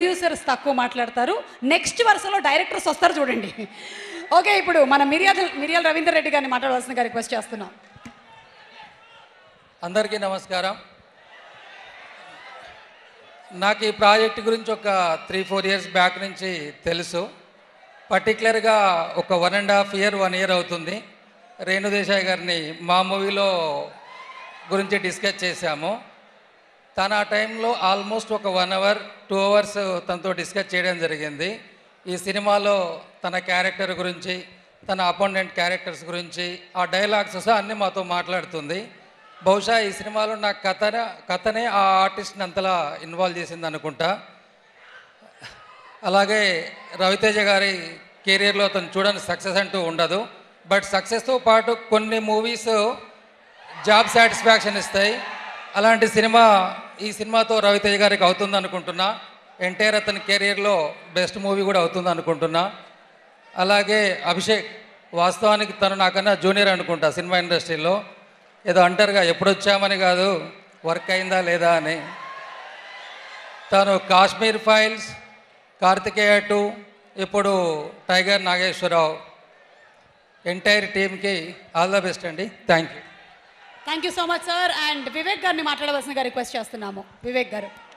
producers తక్కువ మాట్లాడతారు next వరుసలో డైరెక్టర్స్ వస్తారు చూడండి ఓకే ఇప్పుడు మన మిరియాల మిరియాల రవీందర్ రెడ్డి గారిని మాట్లాడవలసిందిగా రిక్వెస్ట్ చేస్తున్నాం అందరికీ నమస్కారం నాకు ఈ ప్రాజెక్ట్ గురించి ఒక త్రీ ఫోర్ ఇయర్స్ బ్యాక్ నుంచి తెలుసు పర్టికులర్గా ఒక one and half year one year అవుతుంది రేణు దేశాయ్ గారిని మా మూవీలో గురించి డిస్కస్ చేశాము తన ఆ టైంలో ఆల్మోస్ట్ ఒక వన్ అవర్ టూ అవర్స్ తనతో డిస్కస్ చేయడం జరిగింది ఈ సినిమాలో తన క్యారెక్టర్ గురించి తన అపోనెంట్ క్యారెక్టర్స్ గురించి ఆ డైలాగ్స్ సహా అన్నీ మాతో మాట్లాడుతుంది బహుశా ఈ సినిమాలో నా కథ కథనే ఆ ఆర్టిస్ట్ని అంతలా ఇన్వాల్వ్ చేసింది అనుకుంటా అలాగే రవితేజ గారి కెరియర్లో అతను చూడని సక్సెస్ అంటూ ఉండదు బట్ సక్సెస్తో పాటు కొన్ని మూవీస్ జాబ్ సాటిస్ఫాక్షన్ ఇస్తాయి అలాంటి సినిమా ఈ సినిమాతో రవితేజ గారికి అవుతుంది అనుకుంటున్నా ఎన్టీఆర్ అతని కెరియర్లో బెస్ట్ మూవీ కూడా అవుతుంది అనుకుంటున్నా అలాగే అభిషేక్ వాస్తవానికి తను నాకన్నా జూనియర్ అనుకుంటా సినిమా ఇండస్ట్రీలో ఏదో అంటారుగా ఎప్పుడు వచ్చామని కాదు వర్క్ అయిందా లేదా అని తను కాశ్మీర్ ఫైల్స్ కార్తికేయ టూ ఇప్పుడు టైగర్ నాగేశ్వరరావు ఎంటైర్ టీమ్కి ఆల్ ద బెస్ట్ అండి thank you thank you so much sir and Vivek గారిని మాట్లాడవలసిందిగా రిక్వెస్ట్ చేస్తున్నాము వివేక్ గారు